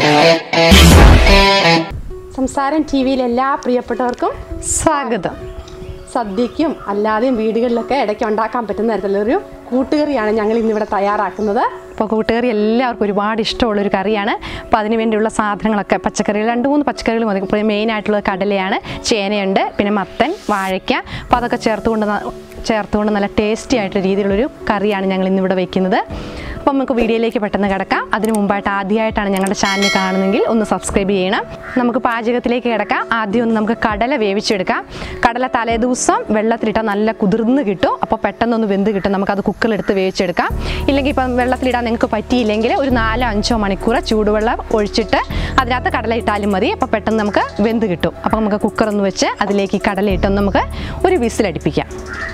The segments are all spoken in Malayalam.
സംസാരം ടി വിയിലെ എല്ലാ പ്രിയപ്പെട്ടവർക്കും സ്വാഗതം സദ്യയ്ക്കും അല്ലാതെയും വീടുകളിലൊക്കെ ഇടയ്ക്ക് ഉണ്ടാക്കാൻ പറ്റുന്ന തരത്തിലുള്ളൊരു കൂട്ടുകറിയാണ് ഞങ്ങൾ ഇന്നിവിടെ തയ്യാറാക്കുന്നത് അപ്പോൾ കൂട്ടുകറി എല്ലാവർക്കും ഒരുപാട് ഇഷ്ടമുള്ളൊരു കറിയാണ് അപ്പോൾ അതിന് വേണ്ടിയുള്ള സാധനങ്ങളൊക്കെ പച്ചക്കറികൾ രണ്ട് മൂന്ന് പച്ചക്കറികൾ മതി ഇപ്പോൾ മെയിനായിട്ടുള്ളത് കടലയാണ് ചേനയുണ്ട് പിന്നെ മത്തൻ വാഴയ്ക്ക അപ്പോൾ അതൊക്കെ ചേർത്തുകൊണ്ട് ന- ചേർത്തുകൊണ്ട് നല്ല ടേസ്റ്റി ആയിട്ടുള്ള രീതിയിലുള്ളൊരു കറിയാണ് ഞങ്ങൾ ഇന്നിവിടെ വയ്ക്കുന്നത് അപ്പോൾ നമുക്ക് വീഡിയോയിലേക്ക് പെട്ടെന്ന് കിടക്കാം അതിന് മുമ്പായിട്ട് ആദ്യമായിട്ടാണ് ഞങ്ങളുടെ ചാനൽ കാണുന്നതെങ്കിൽ ഒന്ന് സബ്സ്ക്രൈബ് ചെയ്യണം നമുക്ക് പാചകത്തിലേക്ക് കിടക്കാം ആദ്യം ഒന്ന് നമുക്ക് കടല വേവിച്ചെടുക്കാം കടല തലേദിവസം വെള്ളത്തിലിട്ടാൽ നല്ല കുതിർന്ന് കിട്ടും അപ്പോൾ പെട്ടെന്നൊന്ന് വെന്ത് കിട്ടും നമുക്കത് കുക്കറിലെടുത്ത് വേവിച്ചെടുക്കാം ഇല്ലെങ്കിൽ ഇപ്പം വെള്ളത്തിലിടാൻ നിങ്ങൾക്ക് പറ്റിയില്ലെങ്കിൽ ഒരു നാലോ അഞ്ചോ മണിക്കൂർ ചൂടുവെള്ളം ഒഴിച്ചിട്ട് അതിനകത്ത് കടല ഇട്ടാലും മതി അപ്പോൾ പെട്ടെന്ന് നമുക്ക് വെന്ത് കിട്ടും അപ്പോൾ നമുക്ക് കുക്കർ ഒന്ന് വെച്ച് അതിലേക്ക് ഈ കടല ഇട്ടൊന്ന് നമുക്ക് ഒരു വിസിലടിപ്പിക്കാം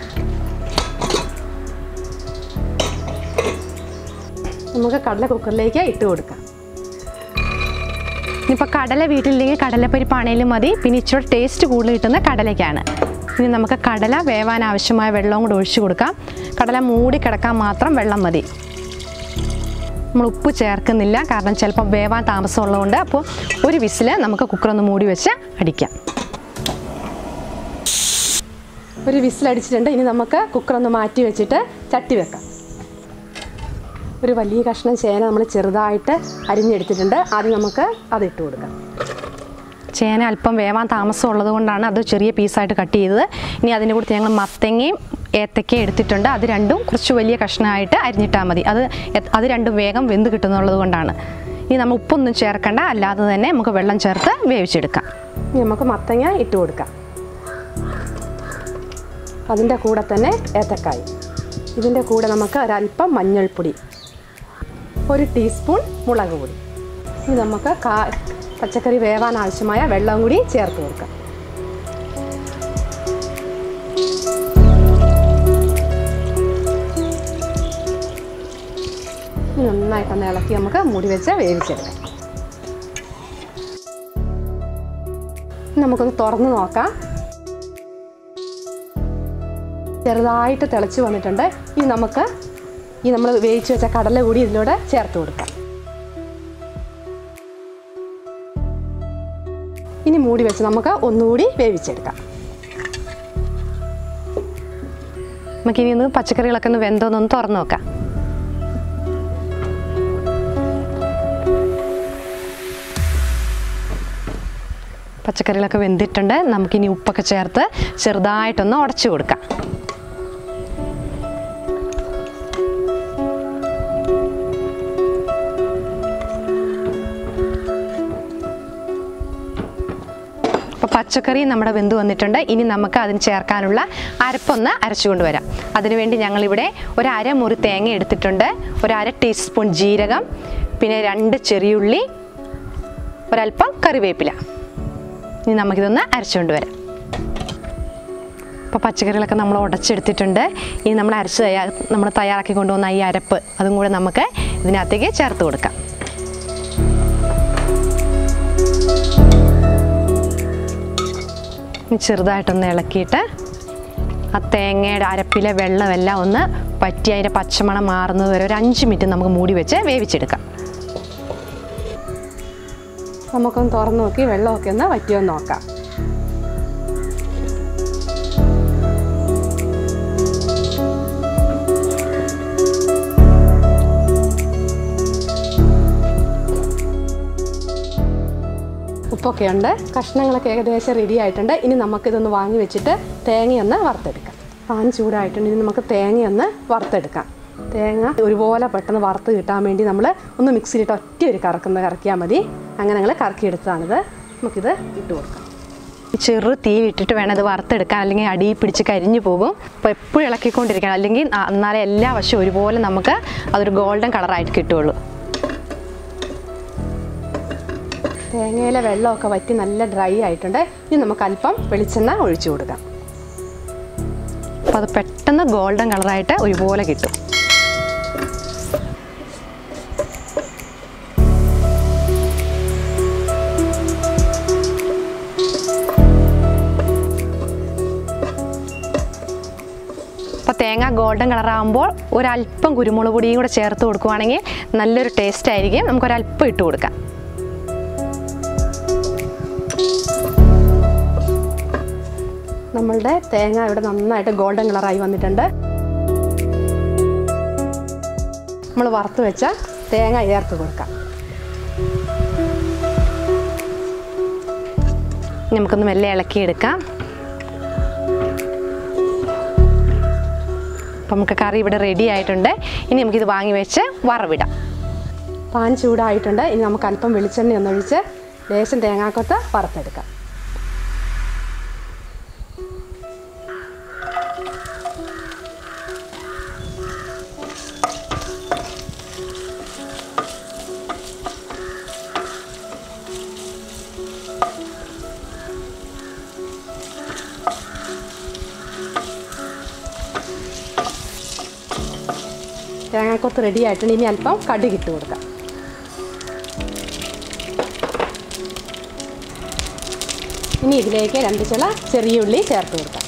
നമുക്ക് കടല കുക്കറിലേക്ക് ഇട്ട് കൊടുക്കാം ഇനിയിപ്പോൾ കടല വീട്ടിലില്ലെങ്കിൽ കടലപ്പരിപ്പാണേലും മതി പിന്നെ ഇച്ചിരി ടേസ്റ്റ് കൂടുതൽ കിട്ടുന്ന കടലയ്ക്കാണ് ഇനി നമുക്ക് കടല വേവാൻ ആവശ്യമായ വെള്ളവും കൂടെ ഒഴിച്ചു കൊടുക്കാം കടല മൂടി കിടക്കാൻ മാത്രം വെള്ളം മതി നമ്മൾ ഉപ്പ് ചേർക്കുന്നില്ല കാരണം ചിലപ്പോൾ വേവാൻ താമസമുള്ളതുകൊണ്ട് അപ്പോൾ ഒരു വിസിൽ നമുക്ക് കുക്കറൊന്ന് മൂടി വെച്ച് അടിക്കാം ഒരു വിസിലടിച്ചിട്ടുണ്ട് ഇനി നമുക്ക് കുക്കർ ഒന്ന് മാറ്റി വെച്ചിട്ട് ചട്ടി വെക്കാം ഒരു വലിയ കഷ്ണം ചേന നമ്മൾ ചെറുതായിട്ട് അരിഞ്ഞെടുത്തിട്ടുണ്ട് ആദ്യം നമുക്ക് അത് ഇട്ട് കൊടുക്കാം ചേന അല്പം വേവാൻ താമസമുള്ളത് കൊണ്ടാണ് അത് ചെറിയ പീസായിട്ട് കട്ട് ചെയ്തത് ഇനി അതിൻ്റെ കൂടെ ഞങ്ങൾ മത്തങ്ങയും ഏത്തക്കയും എടുത്തിട്ടുണ്ട് അത് രണ്ടും കുറച്ച് വലിയ കഷ്ണമായിട്ട് അരിഞ്ഞിട്ടാൽ മതി അത് എ- അത് രണ്ടും വേഗം വെന്ത് കിട്ടുന്നുള്ളത് കൊണ്ടാണ് ഇനി നമ്മൾ ഉപ്പൊന്നും ചേർക്കണ്ട അല്ലാതെ തന്നെ നമുക്ക് വെള്ളം ചേർത്ത് വേവിച്ചെടുക്കാം ഇനി നമുക്ക് മത്തങ്ങ ഇട്ട് കൊടുക്കാം അതിൻ്റെ കൂടെ തന്നെ ഏത്തക്കായ് ഇതിൻ്റെ കൂടെ നമുക്ക് ഒരല്പം മഞ്ഞൾപ്പൊടി ഒരു ടീസ്പൂൺ മുളക് പൊടി ഇനി നമുക്ക് കാ പച്ചക്കറി വേവാൻ ആവശ്യമായ വെള്ളം കൂടി ചേർത്ത് കൊടുക്കാം ഇനി നന്നായിട്ടൊന്ന് ഇളക്കി നമുക്ക് മൂടി വെച്ച് വേവിച്ചെടുക്കാം നമുക്കൊന്ന് തുറന്ന് നോക്കാം ചെറുതായിട്ട് തിളച്ച് വന്നിട്ടുണ്ട് ഇനി നമുക്ക് ഈ നമ്മൾ വേവിച്ച് വെച്ച കടല കൂടി ഇതിലൂടെ ചേർത്ത് കൊടുക്കാം ഇനി മൂടി വെച്ച് നമുക്ക് ഒന്നുകൂടി വേവിച്ചെടുക്കാം നമുക്കിനി ഒന്ന് പച്ചക്കറികളൊക്കെ ഒന്ന് വെന്തോന്നൊന്ന് തുറന്ന് നോക്കാം പച്ചക്കറികളൊക്കെ വെന്തിട്ടുണ്ട് നമുക്കിനി ഉപ്പൊക്കെ ചേർത്ത് ചെറുതായിട്ടൊന്ന് ഉടച്ചു കൊടുക്കാം അപ്പോൾ പച്ചക്കറി നമ്മുടെ വെന്ത് വന്നിട്ടുണ്ട് ഇനി നമുക്ക് അതിന് ചേർക്കാനുള്ള അരപ്പൊന്ന് അരച്ചുകൊണ്ട് വരാം അതിനുവേണ്ടി ഞങ്ങളിവിടെ ഒരു അരമുറി തേങ്ങ എടുത്തിട്ടുണ്ട് ഒരു അര ടീസ്പൂൺ ജീരകം പിന്നെ രണ്ട് ചെറിയുള്ളി ഒരല്പം കറിവേപ്പില ഇനി നമുക്കിതൊന്ന് അരച്ചുകൊണ്ട് വരാം അപ്പോൾ പച്ചക്കറികളൊക്കെ നമ്മൾ ഉടച്ചെടുത്തിട്ടുണ്ട് ഇനി നമ്മൾ അരച്ച് തയ്യാ നമ്മൾ തയ്യാറാക്കി കൊണ്ടുവന്ന ഈ അരപ്പ് അതും കൂടെ നമുക്ക് ഇതിനകത്തേക്ക് ചേർത്ത് കൊടുക്കാം ഇനി ചെറുതായിട്ടൊന്ന് ഇളക്കിയിട്ട് ആ തേങ്ങയുടെ അരപ്പിലെ വെള്ളമെല്ലാം ഒന്ന് പറ്റി അതിൻ്റെ പച്ചമണം മാറുന്നത് വരെ ഒരു അഞ്ച് മിനിറ്റ് നമുക്ക് മൂടി വെച്ച് വേവിച്ചെടുക്കാം നമുക്കൊന്ന് തുറന്ന് നോക്കി വെള്ളമൊക്കെ ഒന്ന് വറ്റിയോ നോക്കാം ഉപ്പൊക്കെ ഉണ്ട് കഷ്ണങ്ങളൊക്കെ ഏകദേശം റെഡി ആയിട്ടുണ്ട് ഇനി നമുക്കിതൊന്ന് വാങ്ങി വെച്ചിട്ട് തേങ്ങയൊന്ന് വറുത്തെടുക്കാം പാൻ ചൂടായിട്ടുണ്ട് ഇനി നമുക്ക് തേങ്ങയൊന്ന് വറുത്തെടുക്കാം തേങ്ങ ഒരുപോലെ പെട്ടെന്ന് വറുത്ത് കിട്ടാൻ വേണ്ടി നമ്മൾ ഒന്ന് മിക്സിയിലിട്ട് ഒറ്റ ഒരു കറക്കുന്ന കറക്കിയാൽ മതി അങ്ങനെ ഞങ്ങൾ കറക്കിയെടുത്തതാണിത് നമുക്കിത് ഇട്ട് കൊടുക്കാം ചെറു തീയിലിട്ടിട്ട് വേണം ഇത് വറുത്തെടുക്കാൻ അല്ലെങ്കിൽ അടിയിൽ പിടിച്ച് കരിഞ്ഞു പോകും അപ്പോൾ എപ്പോഴും ഇളക്കിക്കൊണ്ടിരിക്കണം അല്ലെങ്കിൽ ആ- എന്നാലേ എല്ലാ വശവും ഒരുപോലെ നമുക്ക് അതൊരു ഗോൾഡൻ കളറായിട്ട് കിട്ടുള്ളൂ തേങ്ങയിലെ വെള്ളമൊക്കെ വറ്റി നല്ല ഡ്രൈ ആയിട്ടുണ്ട് ഇനി നമുക്ക് അല്പം വെളിച്ചെണ്ണ ഒഴിച്ചു കൊടുക്കാം അപ്പോൾ അത് പെട്ടെന്ന് ഗോൾഡൻ കളറായിട്ട് ഒരുപോലെ കിട്ടും അപ്പോൾ തേങ്ങ ഗോൾഡൻ കളറാകുമ്പോൾ ഒരല്പം കുരുമുളക് പൊടിയും കൂടെ ചേർത്ത് കൊടുക്കുവാണെങ്കിൽ നല്ലൊരു ടേസ്റ്റ് ആയിരിക്കും നമുക്കൊരല്പം ഇട്ട് കൊടുക്കാം നമ്മളുടെ തേങ്ങ ഇവിടെ നന്നായിട്ട് ഗോൾഡൻ കളറായി വന്നിട്ടുണ്ട് നമ്മൾ വറുത്ത് വെച്ച തേങ്ങ ചേർത്ത് കൊടുക്കാം നമുക്കൊന്ന് മെല്ലെ ഇളക്കിയെടുക്കാം അപ്പം നമുക്ക് കറി ഇവിടെ റെഡി ആയിട്ടുണ്ട് ഇനി നമുക്കിത് വാങ്ങി വെച്ച് വറവിടാം പാൻ ചൂടായിട്ടുണ്ട് ഇനി നമുക്ക് അല്പം വെളിച്ചെണ്ണ ഒന്നൊഴിച്ച് ലേശം തേങ്ങാക്കൊത്ത് വറുത്തെടുക്കാം തേങ്ങാക്കൊത്ത് റെഡി ആയിട്ടുണ്ട് ഇനി അല്പം കടുക് ഇട്ട് കൊടുക്കാം ഇനി ഇതിലേക്ക് രണ്ട് ചില ചെറിയ ഉള്ളി ചേർത്ത് കൊടുക്കാം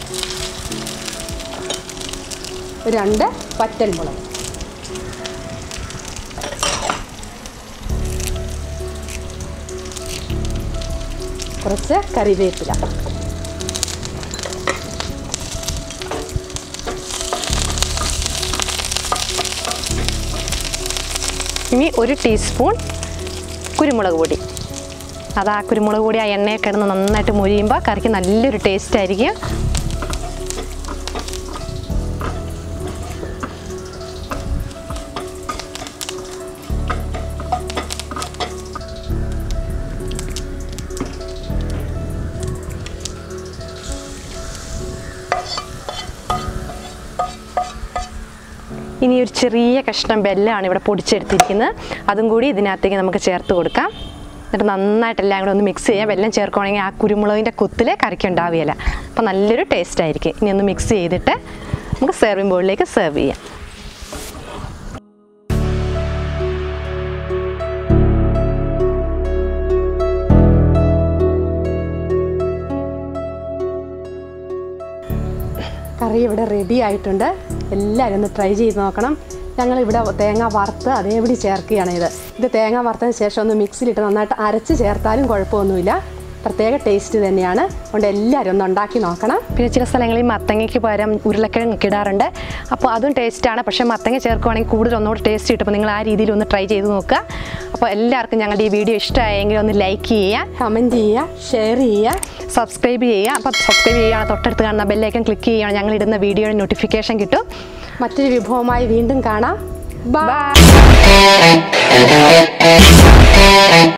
ഒരു രണ്ട് പറ്റൽമുളക് കുറച്ച് കറിവേപ്പില ഇനി ഒരു ടീസ്പൂൺ കുരുമുളക് പൊടി അത് ആ കുരുമുളക് പൊടി ആ എണ്ണയിൽ കിടന്ന് നന്നായിട്ട് മൊരിയുമ്പോൾ കറിക്ക് നല്ലൊരു ടേസ്റ്റ് ആയിരിക്കും ഇനി ഒരു ചെറിയ കഷ്ണം ബെല്ലാണ് ഇവിടെ പൊടിച്ചെടുത്തിരിക്കുന്നത് അതും കൂടി ഇതിനകത്തേക്ക് നമുക്ക് ചേർത്ത് കൊടുക്കാം എന്നിട്ട് നന്നായിട്ട് എല്ലാം കൂടെ ഒന്ന് മിക്സ് ചെയ്യാം വെല്ലം ചേർക്കുകയാണെങ്കിൽ ആ കുരുമുളകിൻ്റെ കുത്തിൽ കറിക്ക് ഉണ്ടാവുകയില്ല അപ്പോൾ നല്ലൊരു ടേസ്റ്റ് ആയിരിക്കും ഇനി ഒന്ന് മിക്സ് ചെയ്തിട്ട് നമുക്ക് സെർവിംഗ് ബോളിലേക്ക് സെർവ് ചെയ്യാം കറി ഇവിടെ റെഡി ആയിട്ടുണ്ട് എല്ലാവരും ഒന്ന് ട്രൈ ചെയ്ത് നോക്കണം ഞങ്ങൾ ഇവിടെ തേങ്ങ വറുത്ത് അതേപടി ചേർക്കുകയാണ് ഇത് ഇത് തേങ്ങ വറുത്തതിന് ശേഷം ഒന്ന് മിക്സിയിലിട്ട് നന്നായിട്ട് അരച്ച് ചേർത്താലും കുഴപ്പമൊന്നുമില്ല പ്രത്യേക ടേസ്റ്റ് തന്നെയാണ് അതുകൊണ്ട് എല്ലാവരും ഒന്ന് ഉണ്ടാക്കി നോക്കണം പിന്നെ ചില സ്ഥലങ്ങളിൽ മത്തങ്ങയ്ക്ക് പകരം ഉരുളക്കിഴങ്ങ് ഇടാറുണ്ട് അപ്പോൾ അതും ടേസ്റ്റാണ് പക്ഷേ മത്തങ്ങ ചേർക്കുവാണെങ്കിൽ കൂടുതൽ ഒന്നുകൂടി ടേസ്റ്റ് കിട്ടും അപ്പോൾ നിങ്ങൾ ആ രീതിയിൽ ഒന്ന് ട്രൈ ചെയ്ത് നോക്കുക അപ്പോൾ എല്ലാവർക്കും ഞങ്ങളുടെ ഈ വീഡിയോ ഇഷ്ടമായെങ്കിൽ ഒന്ന് ലൈക്ക് ചെയ്യുക കമൻറ്റ് ചെയ്യുക ഷെയർ ചെയ്യുക സബ്സ്ക്രൈബ് ചെയ്യുക അപ്പോൾ സബ്സ്ക്രൈബ് ചെയ്യുകയാണ് തൊട്ടടുത്ത് കാണുന്ന ബെല്ലൈക്കൻ ക്ലിക്ക് ചെയ്യുകയാണ് ഞങ്ങൾ ഇടുന്ന വീഡിയോയുടെ നോട്ടിഫിക്കേഷൻ കിട്ടും മറ്റൊരു വിഭവമായി വീണ്ടും കാണാം ബൈ ബൈ